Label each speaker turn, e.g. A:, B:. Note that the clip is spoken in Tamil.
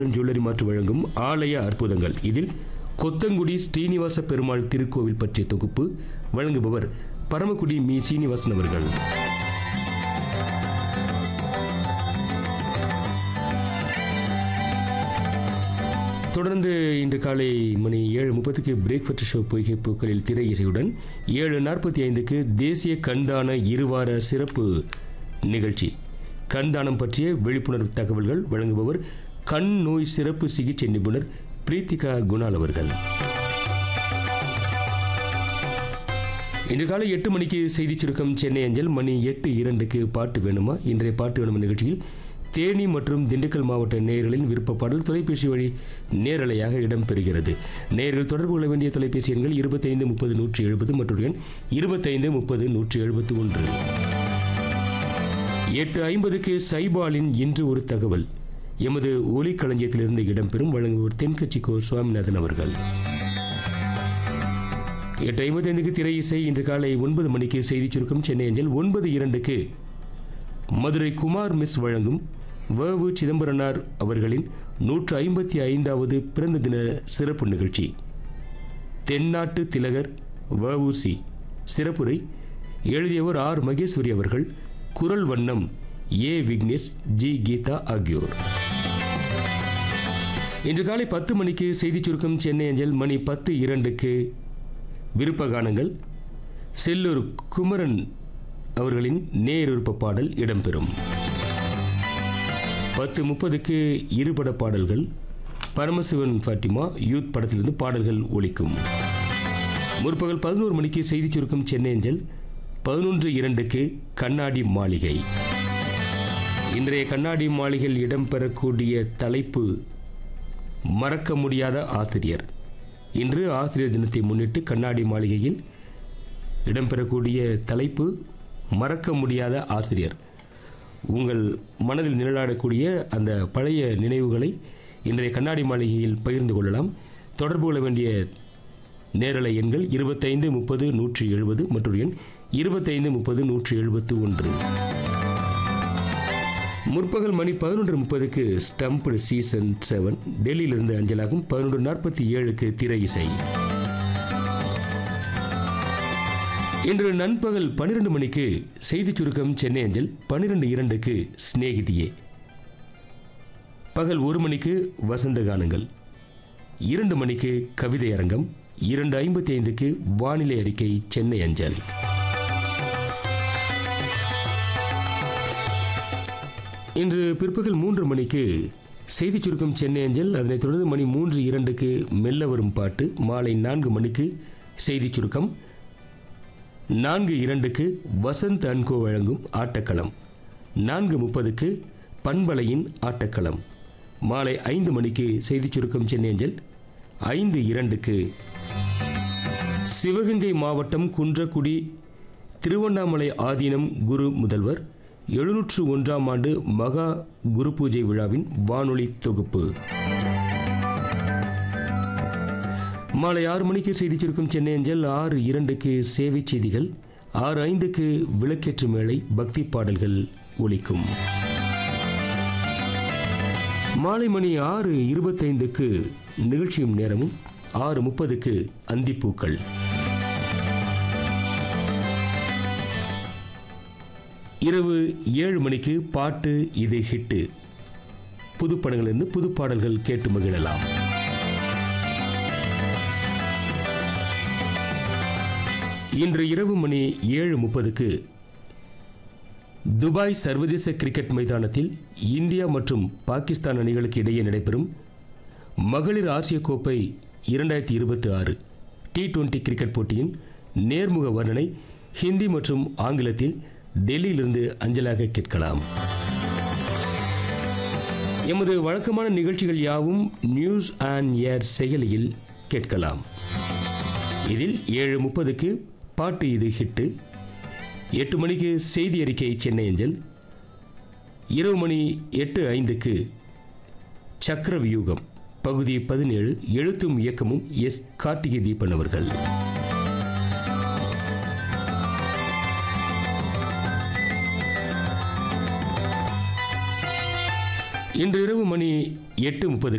A: ஜுவல்லரி மாற்று வழங்கும் ஆலய அற்புதங்கள் இதில் கொத்தங்குடி ஸ்ரீனிவாச பெருமாள் திருக்கோவில் பற்றிய தொகுப்பு வழங்குபவர் பரமக்குடி மீ சீனிவாசன் அவர்கள் தொடர்ந்து இன்று காலை மணி ஏழு முப்பதுக்கு பிரேக்ஃபாஸ்ட் ஷோ பொய்கை பூக்களில் திரை இசையுடன் ஏழு நாற்பத்தி ஐந்துக்கு தேசிய கண்தான இருவார சிறப்பு நிகழ்ச்சி கண்தானம் பற்றிய விழிப்புணர்வு தகவல்கள் வழங்குபவர் கண் நோய் சிறப்பு சிகிச்சை நிபுணர் பிரீத்திகா குணால் அவர்கள் இன்று காலை எட்டு மணிக்கு செய்தி சுருக்கம் சென்னை அஞ்சல் மணி எட்டு இரண்டுக்கு பாட்டு வேணுமா இன்றைய பாட்டு வேணுமா நிகழ்ச்சியில் தேனி மற்றும் திண்டுக்கல் மாவட்ட நேயர்களின் விருப்ப பாடல் தொலைபேசி வழி நேரலையாக இடம்பெறுகிறது நேயர்கள் தொடர்பு கொள்ள வேண்டிய தொலைபேசி எண்கள் இருபத்தைந்து முப்பது நூற்றி எழுபது மற்றும் எண் இருபத்தைந்து முப்பது நூற்றி எழுபத்தி ஒன்று எட்டு ஐம்பதுக்கு சைபாலின் இன்று ஒரு தகவல் எமது ஒலி களஞ்சியத்திலிருந்து இடம்பெறும் வழங்குவோர் தென்கட்சி கோ சுவாமிநாதன் அவர்கள் எட்டு ஐம்பத்தைந்துக்கு திரை இசை இன்று காலை ஒன்பது மணிக்கு செய்தி சுருக்கம் சென்னை அஞ்சல் ஒன்பது இரண்டுக்கு மதுரை குமார் மிஸ் வழங்கும் வவு சிதம்பரனார் அவர்களின் நூற்று ஐம்பத்தி ஐந்தாவது பிறந்த தின சிறப்பு நிகழ்ச்சி தென்னாட்டு திலகர் வவுசி சிறப்புரை எழுதியவர் ஆர் மகேஸ்வரி அவர்கள் குரல் வண்ணம் ஏ விக்னேஷ் ஜி கீதா ஆகியோர் இன்று காலை பத்து மணிக்கு செய்திச் சுருக்கம் சென்னை அஞ்சல் மணி பத்து இரண்டுக்கு விருப்ப கானங்கள் செல்லூர் குமரன் அவர்களின் நேருப்ப பாடல் இடம்பெறும் பத்து முப்பதுக்கு இருபட பாடல்கள் பரமசிவன் ஃபாட்டிமா யூத் படத்திலிருந்து பாடல்கள் ஒலிக்கும் முற்பகல் பதினோரு மணிக்கு செய்திச் சுருக்கம் சென்னை அஞ்சல் பதினொன்று இரண்டுக்கு கண்ணாடி மாளிகை இன்றைய கண்ணாடி மாளிகையில் இடம்பெறக்கூடிய தலைப்பு மறக்க முடியாத ஆசிரியர் இன்று ஆசிரியர் தினத்தை முன்னிட்டு கண்ணாடி மாளிகையில் இடம்பெறக்கூடிய தலைப்பு மறக்க முடியாத ஆசிரியர் உங்கள் மனதில் நிழலாடக்கூடிய அந்த பழைய நினைவுகளை இன்றைய கண்ணாடி மாளிகையில் பகிர்ந்து கொள்ளலாம் தொடர்பு கொள்ள வேண்டிய நேரலை எண்கள் இருபத்தைந்து முப்பது நூற்றி எழுபது மற்றும் எண் இருபத்தைந்து முப்பது நூற்றி எழுபத்து ஒன்று முற்பகல் மணி பதினொன்று முப்பதுக்கு ஸ்டம்ப்டு சீசன் செவன் டெல்லியிலிருந்து அஞ்சலாகும் பதினொன்று நாற்பத்தி ஏழுக்கு திரை இசை இன்று நண்பகல் பன்னிரண்டு மணிக்கு செய்திச் சுருக்கம் சென்னை அஞ்சல் பன்னிரெண்டு இரண்டுக்கு சிநேகிதியே பகல் ஒரு மணிக்கு வசந்த கானங்கள் இரண்டு மணிக்கு கவிதை அரங்கம் இரண்டு ஐம்பத்தி ஐந்துக்கு வானிலை அறிக்கை சென்னை அஞ்சல் இன்று பிற்பகல் மூன்று மணிக்கு செய்திச் சுருக்கம் சென்னை அஞ்சல் அதனைத் தொடர்ந்து மணி மூன்று இரண்டுக்கு மெல்ல வரும் பாட்டு மாலை நான்கு மணிக்கு செய்திச் சுருக்கம் நான்கு இரண்டுக்கு வசந்த் அன்கோ வழங்கும் ஆட்டக்களம் நான்கு முப்பதுக்கு பண்பலையின் ஆட்டக்களம் மாலை ஐந்து மணிக்கு செய்திச் சுருக்கம் சென்னை அஞ்சல் ஐந்து இரண்டுக்கு சிவகங்கை மாவட்டம் குன்றக்குடி திருவண்ணாமலை ஆதீனம் குரு முதல்வர் எழுநூற்று ஒன்றாம் ஆண்டு மகா குரு பூஜை விழாவின் வானொலி தொகுப்பு மாலை ஆறு மணிக்கு செய்தி சுருக்கம் சென்னை அஞ்சல் ஆறு இரண்டுக்கு சேவை செய்திகள் ஆறு ஐந்துக்கு விளக்கேற்று மேளை பக்தி பாடல்கள் ஒலிக்கும் மாலை மணி ஆறு இருபத்தைந்துக்கு நிகழ்ச்சியும் நேரமும் ஆறு முப்பதுக்கு அந்திப்பூக்கள் இரவு ஏழு மணிக்கு பாட்டு இது ஹிட்டு புதுப்படங்களிலிருந்து புது பாடல்கள் கேட்டு மகிழலாம் இன்று இரவு மணி ஏழு முப்பதுக்கு துபாய் சர்வதேச கிரிக்கெட் மைதானத்தில் இந்தியா மற்றும் பாகிஸ்தான் அணிகளுக்கு இடையே நடைபெறும் மகளிர் ஆசிய கோப்பை இரண்டாயிரத்தி இருபத்தி ஆறு டி டுவெண்டி கிரிக்கெட் போட்டியின் நேர்முக வர்ணனை ஹிந்தி மற்றும் ஆங்கிலத்தில் டெல்லியிலிருந்து அஞ்சலாக கேட்கலாம் எமது வழக்கமான நிகழ்ச்சிகள் யாவும் நியூஸ் அண்ட் ஏர் செயலியில் கேட்கலாம் இதில் ஏழு முப்பதுக்கு பாட்டு இது ஹிட்டு எட்டு மணிக்கு செய்தி அறிக்கை சென்னை அஞ்சல் இரவு மணி எட்டு ஐந்துக்கு சக்கர வியூகம் பகுதி பதினேழு எழுத்தும் இயக்கமும் எஸ் கார்த்திகை தீபன் அவர்கள் இன்று இரவு மணி எட்டு முப்பது